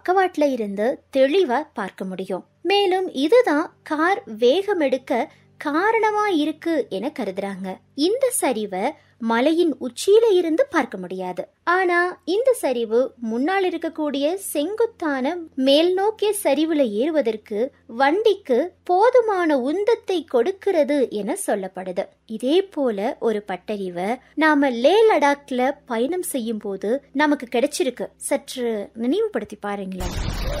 பக்கவாட்டுல இருந்து தெளிவா பார்க்க முடியும் மேலும் இதுதான் கார் வேகம் எடுக்க காரணமா இருக்கு என கருதுறாங்க இந்த சரிவை மலையின் உச்சியில இருந்து பார்க்க முடியாது ஆனா இந்த சரிவு முன்னால் இருக்கக்கூடிய செங்குத்தான மேல் நோக்கிய சரிவுல ஏறுவதற்கு வண்டிக்கு போதுமான உந்தத்தை கொடுக்கிறது என சொல்லப்படுது இதே போல ஒரு பட்டறிவை நாம லே லடாக்ல பயணம் செய்யும் போது நமக்கு கிடைச்சிருக்கு சற்று நினைவுபடுத்தி பாருங்களேன்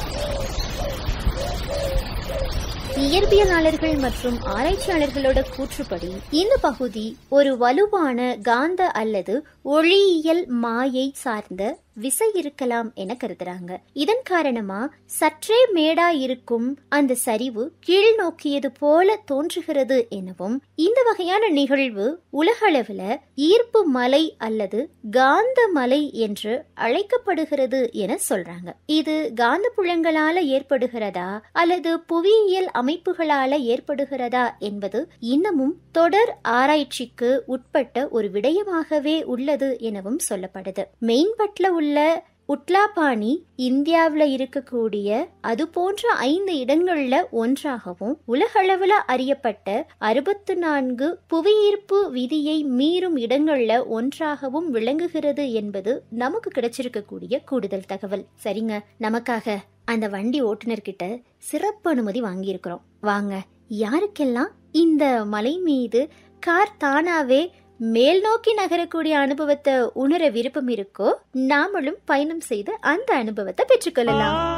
இயற்பியலாளர்கள் மற்றும் ஆராய்ச்சியாளர்களோட கூற்றுப்படி இந்த பகுதி ஒரு வலுவான காந்த அல்லது ஒளியியல் மாயை சார்ந்த விசை இருக்கலாம் என கருதுறாங்க இதன் காரணமா சற்றே மேடா இருக்கும் அந்த சரிவு கீழ் நோக்கியது போல தோன்றுகிறது எனவும் இந்த வகையான நிகழ்வு உலகளவுல ஈர்ப்பு மலை அல்லது காந்த மலை என்று அழைக்கப்படுகிறது என சொல்றாங்க இது காந்த புலங்களால ஏற்படுகிறதா அல்லது புவியியல் அமைப்புகளால ஏற்படுகிறதா என்பது இன்னமும் தொடர் ஆராய்ச்சிக்கு உட்பட்ட ஒரு விடயமாகவே உள்ளது எனவும் சொல்லப்படுது மெயின்பட்ல உள்ள உட்லாபாணி இந்தியாவில் இருக்கக்கூடிய அது போன்ற ஐந்து இடங்கள்ல ஒன்றாகவும் உலகளவுல அறியப்பட்ட அறுபத்து நான்கு புவியீர்ப்பு விதியை மீறும் இடங்கள்ல ஒன்றாகவும் விளங்குகிறது என்பது நமக்கு கிடைச்சிருக்கக்கூடிய கூடுதல் தகவல் சரிங்க நமக்காக அந்த வண்டி ஓட்டுநர்கிட்ட சிறப்பு அனுமதி வாங்கியிருக்கிறோம் வாங்க யாருக்கெல்லாம் இந்த மலை மீது கார் தானாவே மேல் நோக்கி நகரக்கூடிய அனுபவத்தை உணர விருப்பம் இருக்கோ நாமளும் பயணம் செய்து அந்த அனுபவத்தை பெற்றுக்கொள்ளலாம்